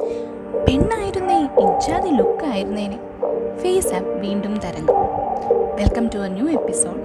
പെണ്ണായിരുന്നേ ഇജാതി ലുക്കായിരുന്നേനെ face app വീണ്ടും തരങ്ങും welcome to a new episode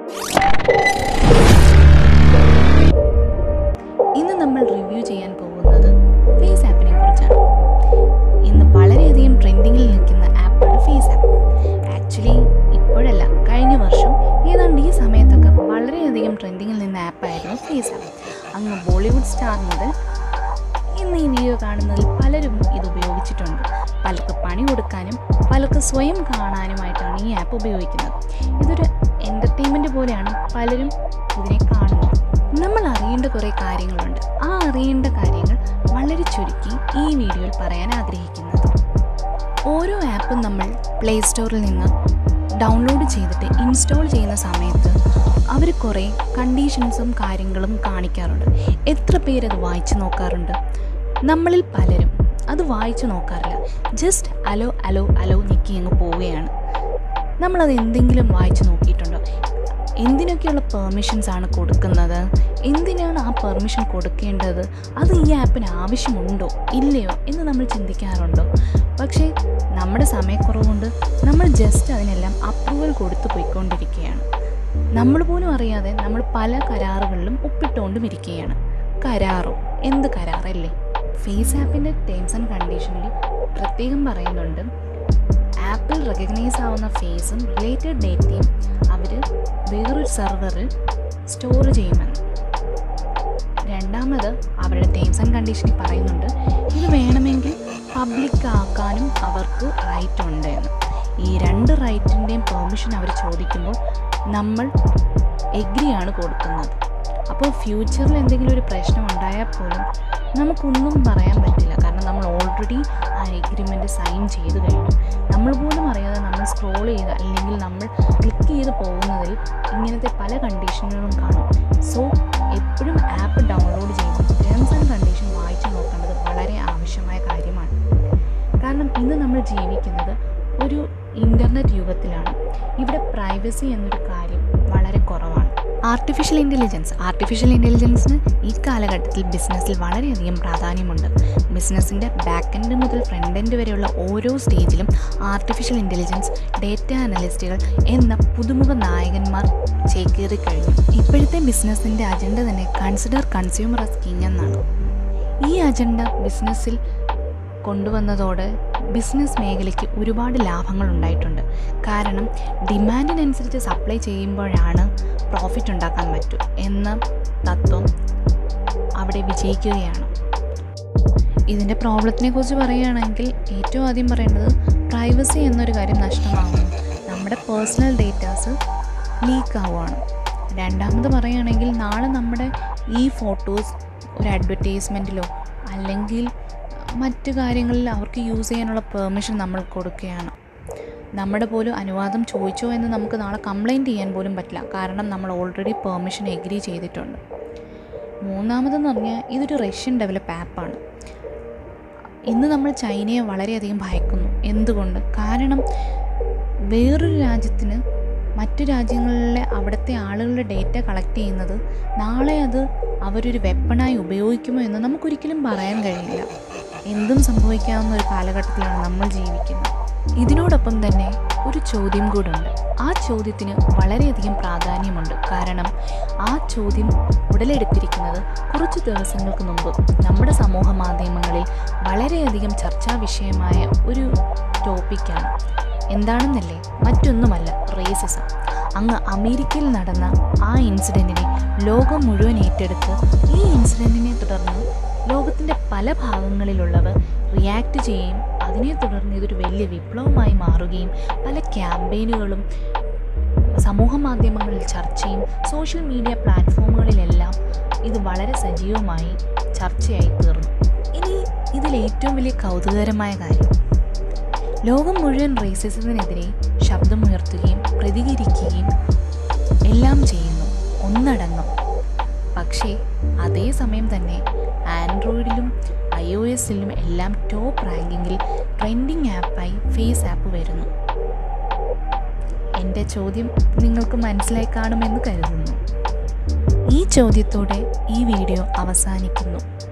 ഇന്ന് നമ്മൾ റിവ്യൂ ചെയ്യാൻ പോകുന്നത് ഫേസ് ആപ്പിനെ കുറിച്ചാണ് ഇന്ന് വളരെയധികം ട്രെൻഡിങ്ങിൽ നിൽക്കുന്ന ആപ്പാണ് ഫേസ് ആപ്പ് ആക്ച്വലി ഇപ്പോഴല്ല കഴിഞ്ഞ വർഷം ഏതാണ്ട് ഈ സമയത്തൊക്കെ വളരെയധികം ട്രെൻഡിങ്ങിൽ നിന്ന ആപ്പായിരുന്നു ഫേസ് ആപ്പ് അങ്ങ് ബോളിവുഡ് സ്റ്റാർ മുതൽ ഇന്ന് ഈ വീഡിയോ കാണുന്നതിൽ പലരും ഇത് ഉപയോഗിച്ചിട്ടുണ്ട് പലർക്ക് പണി കൊടുക്കാനും പലർക്ക് സ്വയം കാണാനുമായിട്ടാണ് ഈ ആപ്പ് ഉപയോഗിക്കുന്നത് ഇതൊരു എൻ്റർടൈൻമെൻറ്റ് പോലെയാണ് പലരും ഇതിനെ കാണുന്നത് നമ്മൾ അറിയേണ്ട കുറേ കാര്യങ്ങളുണ്ട് ആ അറിയേണ്ട കാര്യങ്ങൾ വളരെ ചുരുക്കി ഈ വീഡിയോയിൽ പറയാൻ ആഗ്രഹിക്കുന്നത് ഓരോ ആപ്പും നമ്മൾ പ്ലേ സ്റ്റോറിൽ നിന്ന് ഡൗൺലോഡ് ചെയ്തിട്ട് ഇൻസ്റ്റാൾ ചെയ്യുന്ന സമയത്ത് അവർ കുറേ കണ്ടീഷൻസും കാര്യങ്ങളും കാണിക്കാറുണ്ട് എത്ര പേരത് വായിച്ചു നോക്കാറുണ്ട് നമ്മളിൽ പലരും അത് വായിച്ചു നോക്കാറില്ല ജസ്റ്റ് അലോ അലോ അലോ ഞെക്കി അങ്ങ് പോവുകയാണ് നമ്മളത് എന്തെങ്കിലും വായിച്ചു നോക്കിയിട്ടുണ്ടോ എന്തിനൊക്കെയുള്ള പെർമിഷൻസ് ആണ് കൊടുക്കുന്നത് എന്തിനാണ് ആ പെർമിഷൻ കൊടുക്കേണ്ടത് അത് ഈ ആപ്പിന് ആവശ്യമുണ്ടോ ഇല്ലയോ എന്ന് നമ്മൾ ചിന്തിക്കാറുണ്ടോ പക്ഷേ നമ്മുടെ സമയക്കുറവ് കൊണ്ട് നമ്മൾ ജസ്റ്റ് അതിനെല്ലാം അപ്രൂവൽ കൊടുത്തു പോയിക്കൊണ്ടിരിക്കുകയാണ് നമ്മൾ പോലും അറിയാതെ നമ്മൾ പല കരാറുകളിലും ഒപ്പിട്ടുകൊണ്ടും ഇരിക്കുകയാണ് കരാറോ എന്ത് കരാറല്ലേ ഫേസ് ആപ്പിൻ്റെ ടേംസ് ആൻഡ് കണ്ടീഷനിൽ പ്രത്യേകം പറയുന്നുണ്ട് ആപ്പിൾ റെക്കഗ്നൈസ് ആവുന്ന ഫേസും റിലേറ്റഡ് ഡേറ്റയും അവർ വേറൊരു സെർവറിൽ സ്റ്റോർ ചെയ്യുമെന്ന് രണ്ടാമത് അവരുടെ ടേംസ് ആൻഡ് കണ്ടീഷനിൽ പറയുന്നുണ്ട് ഇത് വേണമെങ്കിൽ പബ്ലിക് ആക്കാനും അവർക്ക് റൈറ്റ് ഉണ്ട് എന്ന് ഈ രണ്ട് റൈറ്റിൻ്റെയും പെർമിഷൻ അവർ ചോദിക്കുമ്പോൾ നമ്മൾ എഗ്രിയാണ് കൊടുക്കുന്നത് അപ്പോൾ ഫ്യൂച്ചറിൽ എന്തെങ്കിലും ഒരു പ്രശ്നം ഉണ്ടായാൽ പോലും നമുക്കൊന്നും പറയാൻ പറ്റില്ല കാരണം നമ്മൾ ഓൾറെഡി ആ എഗ്രിമെൻ്റ് സൈൻ ചെയ്ത് കഴിഞ്ഞു നമ്മൾ പോലും അറിയാതെ നമ്മൾ സ്ക്രോൾ ചെയ്ത് അല്ലെങ്കിൽ നമ്മൾ ക്ലിക്ക് ചെയ്ത് പോകുന്നതിൽ ഇങ്ങനത്തെ പല കണ്ടീഷനുകളും കാണും സോ എപ്പോഴും ആപ്പ് ഡൗൺലോഡ് ചെയ്യുമ്പോൾ ടേംസ് ആൻഡ് കണ്ടീഷൻ വായിച്ചു നോക്കേണ്ടത് വളരെ ആവശ്യമായ കാര്യമാണ് കാരണം ഇന്ന് നമ്മൾ ജീവിക്കുന്നത് ഒരു ഇൻ്റർനെറ്റ് യുഗത്തിലാണ് ഇവിടെ പ്രൈവസി എന്നൊരു കാര്യം വളരെ കുറവാണ് ആർട്ടിഫിഷ്യൽ ഇൻ്റലിജൻസ് ആർട്ടിഫിഷ്യൽ ഇൻ്റലിജൻസിന് ഈ കാലഘട്ടത്തിൽ ബിസിനസ്സിൽ വളരെയധികം പ്രാധാന്യമുണ്ട് ബിസിനസ്സിൻ്റെ ബാക്ക് എൻഡ് മുതൽ ഫ്രണ്ട് എൻഡ് വരെയുള്ള ഓരോ സ്റ്റേജിലും ആർട്ടിഫിഷ്യൽ ഇൻ്റലിജൻസ് ഡേറ്റ അനലിസ്റ്റുകൾ എന്ന പുതുമുഖ നായകന്മാർ ചേക്കേറി കഴിഞ്ഞു ഇപ്പോഴത്തെ ബിസിനസ്സിൻ്റെ അജണ്ട തന്നെ കൺസിഡർ കൺസ്യൂമർ as king എന്നാണ് ഈ അജണ്ട ബിസിനസ്സിൽ കൊണ്ടുവന്നതോടെ ബിസിനസ് മേഖലയ്ക്ക് ഒരുപാട് ലാഭങ്ങൾ ഉണ്ടായിട്ടുണ്ട് കാരണം ഡിമാൻഡിനനുസരിച്ച് സപ്ലൈ ചെയ്യുമ്പോഴാണ് പ്രോഫിറ്റ് ഉണ്ടാക്കാൻ പറ്റൂ എന്ന തത്വം അവിടെ വിജയിക്കുകയാണ് ഇതിൻ്റെ പ്രോബ്ലത്തിനെ കുറിച്ച് പറയുകയാണെങ്കിൽ ഏറ്റവും ആദ്യം പറയേണ്ടത് പ്രൈവസി എന്നൊരു കാര്യം നഷ്ടമാകുന്നു നമ്മുടെ പേഴ്സണൽ ഡേറ്റാസ് ലീക്ക് ആവുകയാണ് രണ്ടാമത് പറയുകയാണെങ്കിൽ നാളെ നമ്മുടെ ഈ ഫോട്ടോസ് ഒരു അഡ്വർടൈസ്മെൻറ്റിലോ അല്ലെങ്കിൽ മറ്റു കാര്യങ്ങളിൽ അവർക്ക് യൂസ് ചെയ്യാനുള്ള പെർമിഷൻ നമ്മൾ കൊടുക്കുകയാണ് നമ്മുടെ പോലും അനുവാദം ചോദിച്ചോ എന്ന് നമുക്ക് നാളെ കംപ്ലൈൻറ്റ് ചെയ്യാൻ പോലും പറ്റില്ല കാരണം നമ്മൾ ഓൾറെഡി പെർമിഷൻ എഗ്രി ചെയ്തിട്ടുണ്ട് മൂന്നാമതെന്ന് പറഞ്ഞാൽ ഇതൊരു റഷ്യൻ ഡെവലപ്പ് ആപ്പാണ് ഇന്ന് നമ്മൾ ചൈനയെ വളരെയധികം ഭയക്കുന്നു എന്തുകൊണ്ട് കാരണം വേറൊരു രാജ്യത്തിന് മറ്റു രാജ്യങ്ങളിലെ അവിടുത്തെ ആളുകളുടെ ഡേറ്റ കളക്ട് ചെയ്യുന്നത് നാളെ അത് അവരൊരു വെപ്പണായി ഉപയോഗിക്കുമോ എന്ന് നമുക്കൊരിക്കലും പറയാൻ കഴിയില്ല എന്തും സംഭവിക്കാവുന്ന ഒരു കാലഘട്ടത്തിലാണ് നമ്മൾ ജീവിക്കുന്നത് ഇതിനോടൊപ്പം തന്നെ ഒരു ചോദ്യം കൂടുണ്ട് ആ ചോദ്യത്തിന് വളരെയധികം പ്രാധാന്യമുണ്ട് കാരണം ആ ചോദ്യം ഉടലെടുത്തിരിക്കുന്നത് കുറച്ച് ദിവസങ്ങൾക്ക് മുമ്പ് നമ്മുടെ സമൂഹ മാധ്യമങ്ങളിൽ വളരെയധികം ചർച്ചാ വിഷയമായ ഒരു ടോപ്പിക്കാണ് എന്താണെന്നല്ലേ മറ്റൊന്നുമല്ല റേസിസം അങ്ങ് അമേരിക്കയിൽ നടന്ന ആ ഇൻസിഡൻറ്റിനെ ലോകം മുഴുവൻ ഏറ്റെടുത്ത് ഈ ഇൻസിഡൻറ്റിനെ തുടർന്ന് ലോകത്തിൻ്റെ പല ഭാഗങ്ങളിലുള്ളവർ റിയാക്ട് ചെയ്യുകയും അതിനെ തുടർന്ന് ഇതൊരു വലിയ വിപ്ലവമായി മാറുകയും പല ക്യാമ്പയിനുകളും സമൂഹ മാധ്യമങ്ങളിൽ ചർച്ചയും സോഷ്യൽ മീഡിയ പ്ലാറ്റ്ഫോമുകളിലെല്ലാം ഇത് വളരെ സജീവമായി ചർച്ചയായി തീർന്നു ഇനി ഇതിൽ ഏറ്റവും വലിയ കൗതുകകരമായ കാര്യം ലോകം മുഴുവൻ റേസിസത്തിനെതിരെ ശബ്ദമുയർത്തുകയും പ്രതികരിക്കുകയും എല്ലാം ചെയ്യുന്നു ഒന്നടങ്കം പക്ഷേ അതേസമയം തന്നെ ആൻഡ്രോയിഡിലും ഐ ഒ എസിലും എല്ലാം ടോപ്പ് റാങ്കിങ്ങിൽ ട്രെൻഡിങ് ആപ്പായി ഫേസ് ആപ്പ് വരുന്നു എൻ്റെ ചോദ്യം നിങ്ങൾക്ക് മനസ്സിലായി കാണുമെന്ന് കരുതുന്നു ഈ ചോദ്യത്തോടെ ഈ വീഡിയോ അവസാനിക്കുന്നു